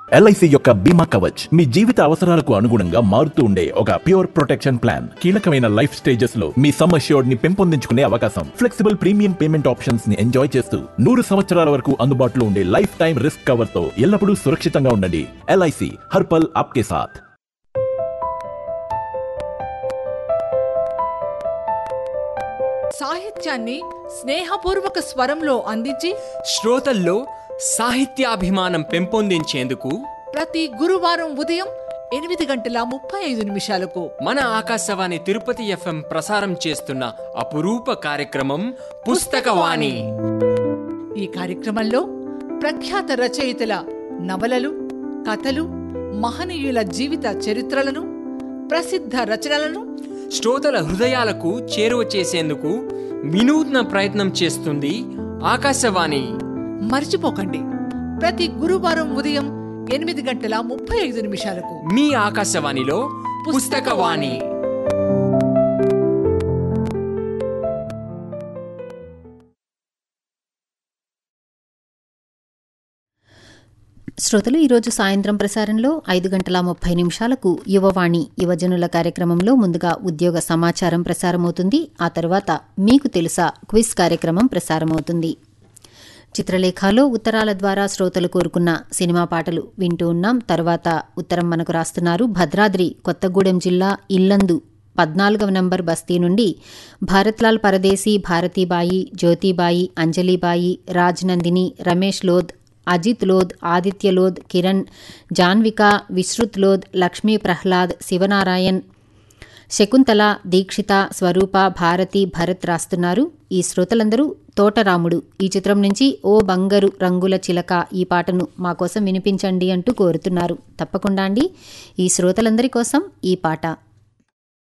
LIC యొక్క బీమా కవచ్ మీ జీవిత అవసరాలకు అనుగుణంగా మారుతూ ఉండే ఒక ప్యూర్ ప్రొటెక్షన్ ప్లాన్ కీలకమైన లైఫ్ స్టేజెస్ లో మీ సమ్ అష్యూర్డ్ ని పెంపొందించుకునే అవకాశం ఫ్లెక్సిబుల్ ప్రీమియం పేమెంట్ ఆప్షన్స్ ని ఎంజాయ్ చేస్తూ నూరు సంవత్సరాల వరకు అందుబాటులో ఉండే లైఫ్ టైం రిస్క్ కవర్ తో ఎల్లప్పుడూ సురక్షితంగా ఉండండి ఎల్ఐసి హర్పల్ ఆప్కే సాథ్ సాహిత్యాన్ని స్నేహపూర్వక స్వరంలో అందించి శ్రోతల్లో సాహిత్యాభిమానం పెంపొందించేందుకు ప్రతి గురువారం ఉదయం ఎనిమిది గంటల ముప్పై ఐదు నిమిషాలకు మన ఆకాశవాణి తిరుపతి ఎఫ్ఎం ప్రసారం చేస్తున్న అపురూప కార్యక్రమం పుస్తకవాణి ఈ కార్యక్రమంలో ప్రఖ్యాత రచయితల నవలలు కథలు మహనీయుల జీవిత చరిత్రలను ప్రసిద్ధ రచనలను శ్రోతల హృదయాలకు చేరువ చేసేందుకు వినూత్న ప్రయత్నం చేస్తుంది ఆకాశవాణి మర్చిపోకండి ప్రతి గురువారం ఉదయం ఎనిమిది గంటల ముప్పై ఐదు నిమిషాలకు మీ ఆకాశవాణిలో పుస్తకవాణి శ్రోతలు ఈరోజు సాయంత్రం ప్రసారంలో ఐదు గంటల ముప్పై నిమిషాలకు యువవాణి యువజనుల కార్యక్రమంలో ముందుగా ఉద్యోగ సమాచారం ప్రసారమవుతుంది ఆ తర్వాత మీకు తెలుసా క్విజ్ కార్యక్రమం ప్రసారమవుతుంది చిత్రలేఖలో ఉత్తరాల ద్వారా శ్రోతలు కోరుకున్న సినిమా పాటలు వింటూ ఉన్నాం తర్వాత ఉత్తరం మనకు రాస్తున్నారు భద్రాద్రి కొత్తగూడెం జిల్లా ఇల్లందు పద్నాలుగవ నంబర్ బస్తీ నుండి భారత్లాల్ పరదేశీ భారతీబాయి జ్యోతిబాయి అంజలిబాయి రాజ్నందిని రమేష్ లోద్ అజిత్ లోద్ ఆదిత్య లోద్ కిరణ్ జాన్విక విశ్రుత్ లోద్ లక్ష్మీ ప్రహ్లాద్ శివనారాయణ్ శకుంతల దీక్షిత స్వరూప భారతి భరత్ రాస్తున్నారు ఈ శ్రోతలందరూ తోటరాముడు ఈ చిత్రం నుంచి ఓ బంగరు రంగుల చిలక ఈ పాటను మా కోసం వినిపించండి అంటూ కోరుతున్నారు తప్పకుండా అండి ఈ శ్రోతలందరి కోసం ఈ పాట